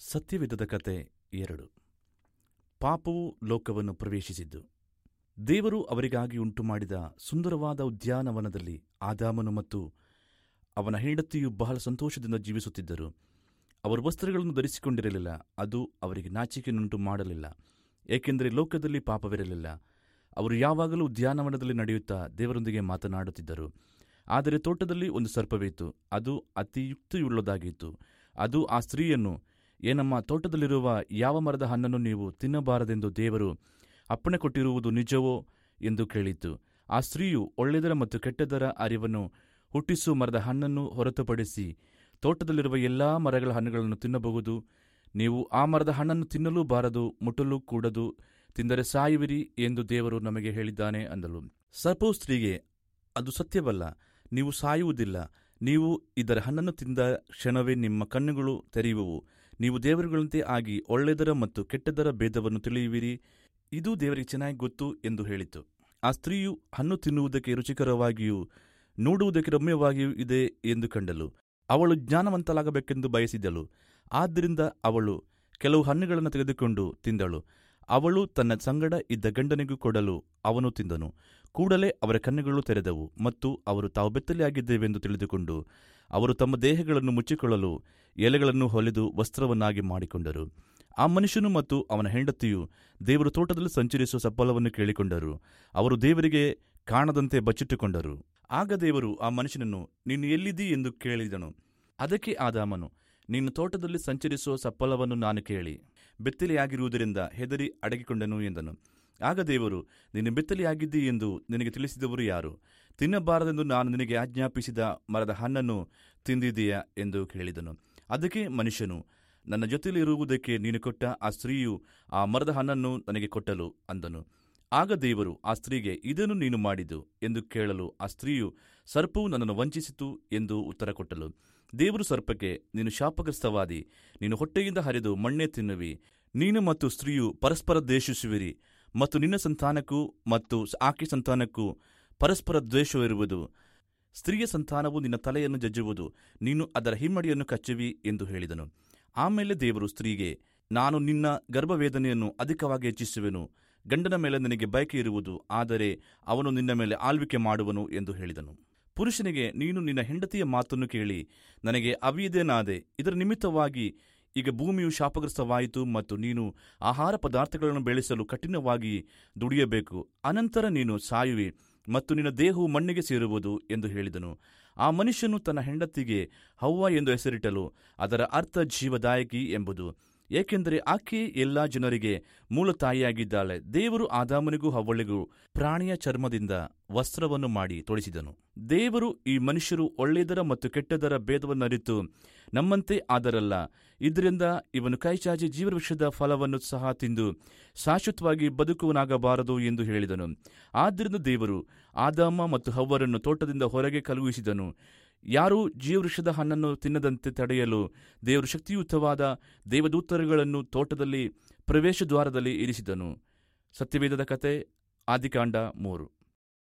ಸತ್ಯವಿಧದ ಕತೆ ಎರಡು ಪಾಪವು ಲೋಕವನ್ನು ಪ್ರವೇಶಿಸಿದ್ದು ದೇವರು ಅವರಿಗಾಗಿ ಉಂಟುಮಾಡಿದ ಸುಂದರವಾದ ಉದ್ಯಾನವನದಲ್ಲಿ ಆದಾಮನು ಮತ್ತು ಅವನ ಹೆಂಡತಿಯು ಬಹಳ ಸಂತೋಷದಿಂದ ಜೀವಿಸುತ್ತಿದ್ದರು ಅವರು ವಸ್ತ್ರಗಳನ್ನು ಧರಿಸಿಕೊಂಡಿರಲಿಲ್ಲ ಅದು ಅವರಿಗೆ ನಾಚಿಕೆಯನ್ನುಂಟು ಮಾಡಲಿಲ್ಲ ಏಕೆಂದರೆ ಲೋಕದಲ್ಲಿ ಪಾಪವಿರಲಿಲ್ಲ ಅವರು ಯಾವಾಗಲೂ ಉದ್ಯಾನವನದಲ್ಲಿ ನಡೆಯುತ್ತಾ ದೇವರೊಂದಿಗೆ ಮಾತನಾಡುತ್ತಿದ್ದರು ಆದರೆ ತೋಟದಲ್ಲಿ ಒಂದು ಸರ್ಪವಿತ್ತು ಅದು ಅತಿ ಯುಕ್ತಿಯುಳ್ಳದಾಗಿತ್ತು ಅದು ಆ ಸ್ತ್ರೀಯನ್ನು ಏನಮ್ಮ ತೋಟದಲ್ಲಿರುವ ಯಾವ ಮರದ ಹಣ್ಣನ್ನು ನೀವು ತಿನ್ನಬಾರದೆಂದು ದೇವರು ಅಪ್ಪಣೆ ಕೊಟ್ಟಿರುವುದು ನಿಜವೋ ಎಂದು ಕೇಳಿತು ಆ ಸ್ತ್ರೀಯು ಒಳ್ಳೆಯದರ ಮತ್ತು ಕೆಟ್ಟದರ ಅರಿವನ್ನು ಹುಟ್ಟಿಸುವ ಮರದ ಹಣ್ಣನ್ನು ಹೊರತುಪಡಿಸಿ ತೋಟದಲ್ಲಿರುವ ಎಲ್ಲಾ ಮರಗಳ ಹಣ್ಣುಗಳನ್ನು ತಿನ್ನಬಹುದು ನೀವು ಆ ಮರದ ಹಣ್ಣನ್ನು ತಿನ್ನಲೂ ಬಾರದು ಮುಟ್ಟಲೂ ಕೂಡದು ತಿಂದರೆ ಸಾಯುವಿರಿ ಎಂದು ದೇವರು ನಮಗೆ ಹೇಳಿದ್ದಾನೆ ಅಂದಳು ಸರ್ಪವು ಸ್ತ್ರೀಗೆ ಅದು ಸತ್ಯವಲ್ಲ ನೀವು ಸಾಯುವುದಿಲ್ಲ ನೀವು ಇದರ ಹಣ್ಣನ್ನು ತಿಂದ ಕ್ಷಣವೇ ನಿಮ್ಮ ಕಣ್ಣುಗಳು ತೆರೆಯುವವು ನೀವು ದೇವರುಗಳಂತೆ ಆಗಿ ಒಳ್ಳೆಯದರ ಮತ್ತು ಕೆಟ್ಟದರ ಭೇದವನ್ನು ತಿಳಿಯುವಿರಿ ಇದು ದೇವರಿಗೆ ಚೆನ್ನಾಗಿ ಗೊತ್ತು ಎಂದು ಹೇಳಿತು ಆ ಸ್ತ್ರೀಯು ಹಣ್ಣು ತಿನ್ನುವುದಕ್ಕೆ ರುಚಿಕರವಾಗಿಯೂ ನೋಡುವುದಕ್ಕೆ ರಮ್ಯವಾಗಿಯೂ ಇದೆ ಎಂದು ಕಂಡಳು ಅವಳು ಜ್ಞಾನವಂತಲಾಗಬೇಕೆಂದು ಬಯಸಿದಳು ಆದ್ದರಿಂದ ಅವಳು ಕೆಲವು ಹಣ್ಣುಗಳನ್ನು ತೆಗೆದುಕೊಂಡು ತಿಂದಳು ಅವಳು ತನ್ನ ಸಂಗಡ ಇದ್ದ ಗಂಡನಿಗೂ ಕೊಡಲು ಅವನು ತಿಂದನು ಕೂಡಲೇ ಅವರ ಕಣ್ಣುಗಳು ತೆರೆದವು ಮತ್ತು ಅವರು ತಾವು ಬೆತ್ತಲೆಯಾಗಿದ್ದೇವೆಂದು ತಿಳಿದುಕೊಂಡು ಅವರು ತಮ್ಮ ದೇಹಗಳನ್ನು ಮುಚ್ಚಿಕೊಳ್ಳಲು ಎಲೆಗಳನ್ನು ಹೊಲೆದು ವಸ್ತ್ರವನ್ನಾಗಿ ಮಾಡಿಕೊಂಡರು ಆ ಮನುಷ್ಯನು ಮತ್ತು ಅವನ ಹೆಂಡತಿಯು ದೇವರು ತೋಟದಲ್ಲಿ ಸಂಚರಿಸುವ ಸಫಲವನ್ನು ಕೇಳಿಕೊಂಡರು ಅವರು ದೇವರಿಗೆ ಕಾಣದಂತೆ ಬಚ್ಚಿಟ್ಟುಕೊಂಡರು ಆಗ ದೇವರು ಆ ಮನುಷ್ಯನನ್ನು ನೀನು ಎಲ್ಲಿದ್ದೀ ಎಂದು ಕೇಳಿದನು ಅದಕ್ಕೆ ಆದಾಮನು ನೀನು ತೋಟದಲ್ಲಿ ಸಂಚರಿಸುವ ಸಫಲವನ್ನು ನಾನು ಕೇಳಿ ಬೆತ್ತಲೆಯಾಗಿರುವುದರಿಂದ ಹೆದರಿ ಅಡಗಿಕೊಂಡನು ಎಂದನು ಆಗ ದೇವರು ನೀನು ಬೆತ್ತಲೆಯಾಗಿದ್ದಿ ಎಂದು ನಿನಗೆ ತಿಳಿಸಿದವರು ಯಾರು ತಿನ್ನಬಾರದೆಂದು ನಾನು ನಿನಗೆ ಆಜ್ಞಾಪಿಸಿದ ಮರದ ಹಣ್ಣನ್ನು ತಿಂದಿದ್ದೀಯಾ ಎಂದು ಕೇಳಿದನು ಅದಕ್ಕೆ ಮನುಷ್ಯನು ನನ್ನ ಜೊತೆಯಲ್ಲಿರುವುದಕ್ಕೆ ನೀನು ಕೊಟ್ಟ ಆ ಸ್ತ್ರೀಯು ಆ ಮರದ ಹಣ್ಣನ್ನು ನನಗೆ ಕೊಟ್ಟಲು ಅಂದನು ಆಗ ದೇವರು ಆ ಸ್ತ್ರೀಗೆ ಇದನ್ನು ನೀನು ಮಾಡಿದ್ದು ಎಂದು ಕೇಳಲು ಆ ಸ್ತ್ರೀಯು ಸರ್ಪವು ನನ್ನನ್ನು ವಂಚಿಸಿತು ಎಂದು ಉತ್ತರ ಕೊಟ್ಟಲು ದೇವರು ಸರ್ಪಕ್ಕೆ ನೀನು ಶಾಪಗ್ರಸ್ತವಾದಿ ನೀನು ಹೊಟ್ಟೆಯಿಂದ ಹರಿದು ಮಣ್ಣೆ ತಿನ್ನುವಿ ನೀನು ಮತ್ತು ಸ್ತ್ರೀಯು ಪರಸ್ಪರ ದ್ವೇಷಿಸುವಿರಿ ಮತ್ತು ನಿನ್ನ ಸಂತಾನಕ್ಕೂ ಮತ್ತು ಆಕೆ ಸಂತಾನಕ್ಕೂ ಪರಸ್ಪರ ದ್ವೇಷವಿರುವುದು ಸ್ತ್ರೀಯ ಸಂತಾನವು ನಿನ್ನ ತಲೆಯನ್ನು ಜಜ್ಜುವುದು ನೀನು ಅದರ ಹಿಮ್ಮಡಿಯನ್ನು ಕಚ್ಚುವಿ ಎಂದು ಹೇಳಿದನು ಆಮೇಲೆ ದೇವರು ಸ್ತ್ರೀಗೆ ನಾನು ನಿನ್ನ ಗರ್ಭವೇದನೆಯನ್ನು ಅಧಿಕವಾಗಿ ಹೆಚ್ಚಿಸುವೆನು ಗಂಡನ ಮೇಲೆ ನನಗೆ ಬಯಕೆ ಇರುವುದು ಆದರೆ ಅವನು ನಿನ್ನ ಮೇಲೆ ಆಳ್ವಿಕೆ ಮಾಡುವನು ಎಂದು ಹೇಳಿದನು ಪುರುಷನಿಗೆ ನೀನು ನಿನ್ನ ಹೆಂಡತಿಯ ಮಾತನ್ನು ಕೇಳಿ ನನಗೆ ಅವಿಯದೇನಾದೆ ಇದರ ನಿಮಿತ್ತವಾಗಿ ಈಗ ಭೂಮಿಯು ಶಾಪಗ್ರಸ್ತವಾಯಿತು ಮತ್ತು ನೀನು ಆಹಾರ ಪದಾರ್ಥಗಳನ್ನು ಬೆಳೆಸಲು ಕಠಿಣವಾಗಿ ದುಡಿಯಬೇಕು ಅನಂತರ ನೀನು ಸಾಯುವಿ ಮತ್ತು ನಿನ್ನ ದೇಹವು ಮಣ್ಣಿಗೆ ಸೇರುವುದು ಎಂದು ಹೇಳಿದನು ಆ ಮನುಷ್ಯನು ತನ್ನ ಹೆಂಡತಿಗೆ ಹವ್ವ ಎಂದು ಹೆಸರಿಟ್ಟಲು ಅದರ ಅರ್ಥ ಜೀವದಾಯಕಿ ಎಂಬುದು ಏಕೆಂದರೆ ಆಕೆ ಎಲ್ಲಾ ಜನರಿಗೆ ಮೂಲ ತಾಯಿಯಾಗಿದ್ದಾಳೆ ದೇವರು ಆದಾಮನಿಗೂ ಹವ್ವಳಿಗೂ ಪ್ರಾಣಿಯ ಚರ್ಮದಿಂದ ವಸ್ತ್ರವನ್ನು ಮಾಡಿ ತೊಡಿಸಿದನು ದೇವರು ಈ ಮನುಷ್ಯರು ಒಳ್ಳೆಯದರ ಮತ್ತು ಕೆಟ್ಟದರ ಭೇದವನ್ನರಿತು ನಮ್ಮಂತೆ ಆದರಲ್ಲ ಇದರಿಂದ ಇವನು ಕೈಚಾಚಿ ಜೀವವೃಕ್ಷದ ಫಲವನ್ನು ಸಹ ತಿಂದು ಶಾಶ್ವತವಾಗಿ ಬದುಕುವನಾಗಬಾರದು ಎಂದು ಹೇಳಿದನು ಆದ್ದರಿಂದ ದೇವರು ಆದಾಮ ಮತ್ತು ಹವ್ವರನ್ನು ತೋಟದಿಂದ ಹೊರಗೆ ಕಳುಹಿಸಿದನು ಯಾರೂ ಜೀವವೃಕ್ಷದ ಹಣ್ಣನ್ನು ತಿನ್ನದಂತೆ ತಡೆಯಲು ದೇವರು ಶಕ್ತಿಯುತವಾದ ದೇವದೂತರುಗಳನ್ನು ತೋಟದಲ್ಲಿ ಪ್ರವೇಶ ದ್ವಾರದಲ್ಲಿ ಇರಿಸಿದನು ಸತ್ಯವೇದದ ಕತೆ ಆದಿಕಾಂಡ ಮೂರು